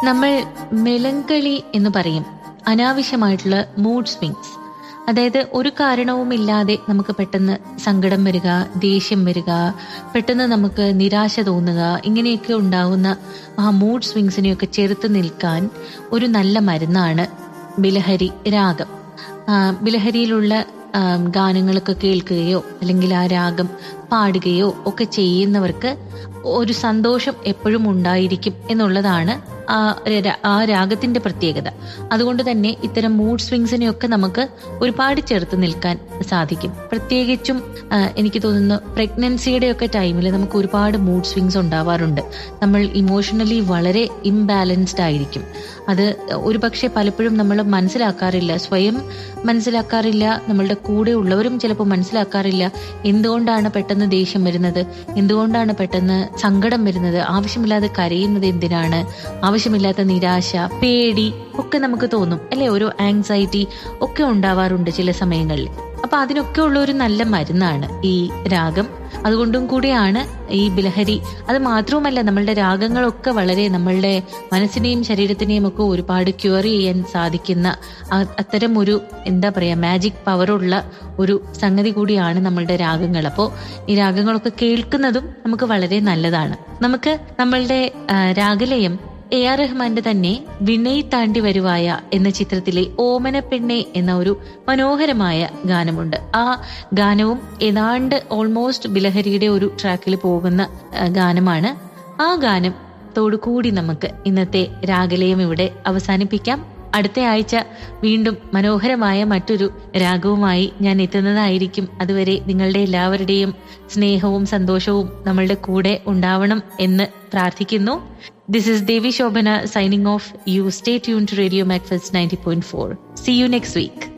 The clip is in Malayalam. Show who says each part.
Speaker 1: നമ്മൾ മെലങ്കളി എന്ന് പറയും അനാവശ്യമായിട്ടുള്ള മൂഡ് സ്വിങ്സ് അതായത് ഒരു കാരണവുമില്ലാതെ നമുക്ക് പെട്ടെന്ന് സങ്കടം വരിക ദേഷ്യം വരിക പെട്ടെന്ന് നമുക്ക് നിരാശ തോന്നുക ഇങ്ങനെയൊക്കെ ഉണ്ടാവുന്ന ആ മൂഡ് സ്വിങ്സിനെയൊക്കെ ചെറുത്ത് നിൽക്കാൻ ഒരു നല്ല മരുന്നാണ് ബിലഹരി രാഗം ആ, ബിലഹരിയിലുള്ള ആ, ഗാനങ്ങളൊക്കെ കേൾക്കുകയോ അല്ലെങ്കിൽ ആ രാഗം പാടുകയോ ഒക്കെ ചെയ്യുന്നവർക്ക് ഒരു സന്തോഷം എപ്പോഴും ഉണ്ടായിരിക്കും എന്നുള്ളതാണ് ആ ര- ആ രാഗത്തിന്റെ പ്രത്യേകത അതുകൊണ്ട് തന്നെ ഇത്തരം മൂഡ് സ്വിങ്സിനെയൊക്കെ നമുക്ക് ഒരുപാട് ചേർത്ത് നിൽക്കാൻ സാധിക്കും പ്രത്യേകിച്ചും ആ, എനിക്ക് തോന്നുന്നു പ്രഗ്നൻസിയുടെ ഒക്കെ ടൈമിൽ നമുക്ക് ഒരുപാട് മൂഡ് സ്വിങ്സ് ഉണ്ടാവാറുണ്ട് നമ്മൾ ഇമോഷണലി വളരെ ഇംബാലൻസ്ഡ് ആയിരിക്കും അത് ഒരുപക്ഷെ പലപ്പോഴും നമ്മൾ മനസ്സിലാക്കാറില്ല സ്വയം മനസ്സിലാക്കാറില്ല നമ്മളുടെ കൂടെ ഉള്ളവരും ചിലപ്പോൾ മനസ്സിലാക്കാറില്ല എന്തുകൊണ്ടാണ് പെട്ടെന്ന് ദേഷ്യം വരുന്നത് എന്തുകൊണ്ടാണ് പെട്ടെന്ന് സങ്കടം വരുന്നത് ആവശ്യമില്ലാതെ കരയുന്നത് എന്തിനാണ് ആവശ്യമില്ലാത്ത നിരാശ പേടി ഒക്കെ നമുക്ക് തോന്നും അല്ലെ ഒരു ആങ്സൈറ്റി ഒക്കെ ഉണ്ടാവാറുണ്ട് ചില സമയങ്ങളിൽ അപ്പൊ അതിനൊക്കെ ഉള്ള ഒരു നല്ല മരുന്നാണ് ഈ രാഗം അതുകൊണ്ടും കൂടിയാണ് ഈ ബിലഹരി അത് മാത്രവുമല്ല നമ്മളുടെ രാഗങ്ങളൊക്കെ വളരെ നമ്മളുടെ മനസ്സിനെയും ശരീരത്തിനെയും ഒക്കെ ഒരുപാട് ക്യൂർ ചെയ്യാൻ സാധിക്കുന്ന ആ- അത്തരം ഒരു എന്താ പറയാ മാജിക് പവറുള്ള ഒരു സംഗതി കൂടിയാണ് നമ്മളുടെ രാഗങ്ങൾ അപ്പോൾ ഈ രാഗങ്ങളൊക്കെ കേൾക്കുന്നതും നമുക്ക് വളരെ നല്ലതാണ് നമുക്ക് നമ്മളുടെ ആ, രാഗലയം എ ആർ റഹ്മാന്റെ തന്നെ വിനയ് താണ്ടി വരുവായ എന്ന ചിത്രത്തിലെ ഓമന പെണ്ണെ എന്ന ഒരു മനോഹരമായ ഗാനമുണ്ട് ആ ഗാനവും ഏതാണ്ട് ഓൾമോസ്റ്റ് ബിലഹരിയുടെ ഒരു ട്രാക്കിൽ പോകുന്ന ആ, ഗാനമാണ് ആ ഗാനത്തോടു കൂടി നമുക്ക് ഇന്നത്തെ രാഗലയം ഇവിടെ അവസാനിപ്പിക്കാം അടുത്ത ആഴ്ച വീണ്ടും മനോഹരമായ മറ്റൊരു രാഗവുമായി ഞാൻ എത്തുന്നതായിരിക്കും അതുവരെ നിങ്ങളുടെ എല്ലാവരുടെയും സ്നേഹവും സന്തോഷവും നമ്മളുടെ കൂടെ ഉണ്ടാവണം എന്ന് പ്രാർത്ഥിക്കുന്നു this is Devi Shobhana signing off you stay tune to radio Macfast ninety point four see you next week